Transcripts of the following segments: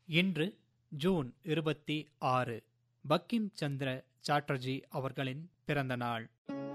இன்று ஜூன் இருபத்தி ஆறு பக்கிம் சந்திர சாட்டர்ஜி அவர்களின் பிறந்த நாள்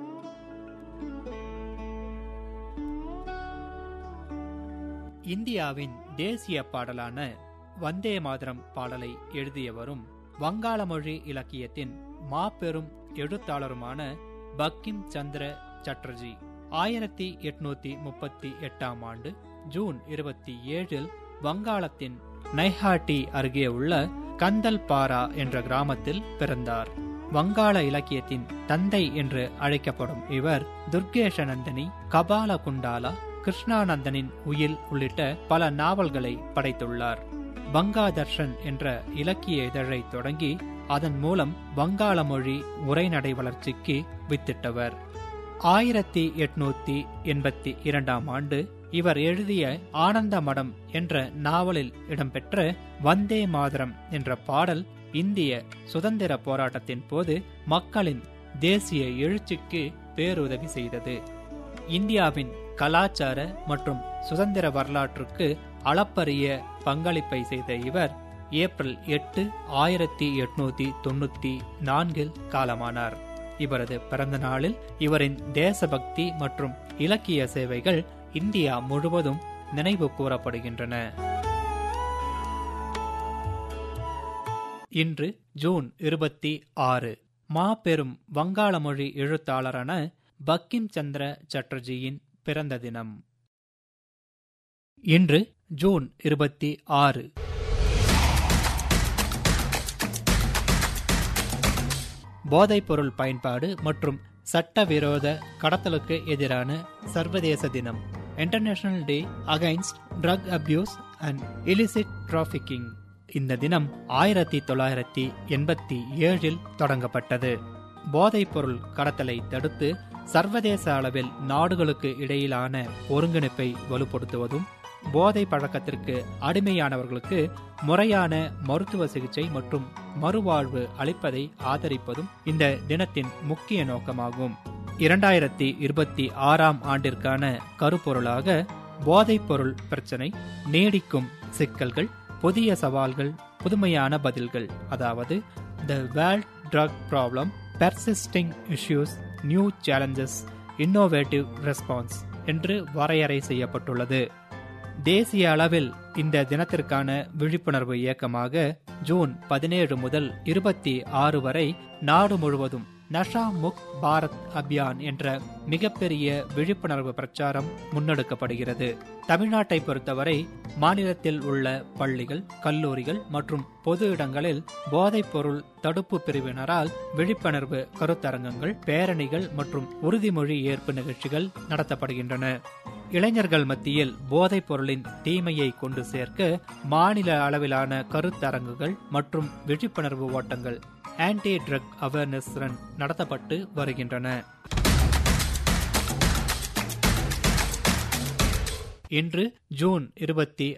இந்தியாவின் தேசிய பாடலான வந்தே மாதரம் பாடலை எழுதியவரும் வங்காள மொழி இலக்கியத்தின் மாபெரும் எழுத்தாளருமான பக்கிம் சந்திர சட்டர்ஜி ஆயிரத்தி எட்நூத்தி முப்பத்தி எட்டாம் ஆண்டு ஜூன் இருபத்தி ஏழில் வங்காளத்தின் நைஹாட்டி அருகே உள்ள கந்தல்பாரா என்ற கிராமத்தில் பிறந்தார் வங்காள இலக்கியத்தின் தந்தை என்று அழைக்கப்படும் இவர் துர்கேஷநந்தினி கபால குண்டாலா கிருஷ்ணானந்தனின் உயில் உள்ளிட்ட பல நாவல்களை படைத்துள்ளார் வங்காதர்ஷன் என்ற இலக்கிய இதழை தொடங்கி அதன் மூலம் வங்காள மொழி உரைநடை வளர்ச்சிக்கு வித்திட்டவர் ஆயிரத்தி எட்நூத்தி எண்பத்தி இரண்டாம் ஆண்டு இவர் எழுதிய ஆனந்த மடம் என்ற நாவலில் இடம்பெற்ற வந்தே மாதரம் என்ற பாடல் இந்திய சுதந்திர போராட்டத்தின் போது மக்களின் தேசிய எழுச்சிக்கு பேருதவி செய்தது இந்தியாவின் கலாச்சார மற்றும் சுதந்திர வரலாற்றுக்கு அளப்பரிய பங்களிப்பை செய்த இவர் ஏப்ரல் எட்டு ஆயிரத்தி எட்நூத்தி தொண்ணூத்தி நான்கில் காலமானார் இவரது பிறந்த நாளில் இவரின் தேசபக்தி மற்றும் இலக்கிய சேவைகள் இந்தியா முழுவதும் நினைவு கூறப்படுகின்றன இன்று ஜூன் இருபத்தி ஆறு மாபெரும் வங்காள மொழி எழுத்தாளரான பக்கிம் சந்திர சட்டர்ஜியின் பிறந்த தினம் இன்று ஜூன் இருபத்தி ஆறு போதைப்பொருள் பயன்பாடு மற்றும் சட்டவிரோத கடத்தலுக்கு எதிரான சர்வதேச தினம் international day against drug abuse and illicit trafficking இந்த தினம் ஆயிரத்தி தொள்ளாயிரத்தி எண்பத்தி ஏழில் தொடங்கப்பட்டது போதைப்பொருள் கடத்தலை தடுத்து சர்வதேச அளவில் நாடுகளுக்கு இடையிலான ஒருங்கிணைப்பை வலுப்படுத்துவதும் போதை பழக்கத்திற்கு அடிமையானவர்களுக்கு முறையான மருத்துவ சிகிச்சை மற்றும் மறுவாழ்வு அளிப்பதை ஆதரிப்பதும் இந்த தினத்தின் முக்கிய நோக்கமாகும் இரண்டாயிரத்தி இருபத்தி ஆறாம் ஆண்டிற்கான கருப்பொருளாக போதைப்பொருள் பிரச்சனை நீடிக்கும் சிக்கல்கள் புதிய சவால்கள் புதுமையான பதில்கள் அதாவது the world drug problem persisting issues new challenges innovative response என்று வரையறை செய்யப்பட்டுள்ளது தேசிய அளவில் இந்த தினத்திற்கான விழிப்புணர்வு இயக்கமாக ஜூன் பதினேழு முதல் இருபத்தி ஆறு வரை நாடு முழுவதும் நஷா முக் பாரத் அபியான் என்ற மிகப்பெரிய விழிப்புணர்வு பிரச்சாரம் முன்னெடுக்கப்படுகிறது தமிழ்நாட்டை பொறுத்தவரை மாநிலத்தில் உள்ள பள்ளிகள் கல்லூரிகள் மற்றும் பொது இடங்களில் போதைப்பொருள் தடுப்பு பிரிவினரால் விழிப்புணர்வு கருத்தரங்கங்கள் பேரணிகள் மற்றும் உறுதிமொழி ஏற்பு நிகழ்ச்சிகள் நடத்தப்படுகின்றன இளைஞர்கள் மத்தியில் போதைப் பொருளின் தீமையை கொண்டு சேர்க்க மாநில அளவிலான கருத்தரங்குகள் மற்றும் விழிப்புணர்வு ஓட்டங்கள் ஆன்டி ட்ரக் அவேர்னஸ் ரன் நடத்தப்பட்டு வருகின்றன இன்று ஜூன் இருபத்தி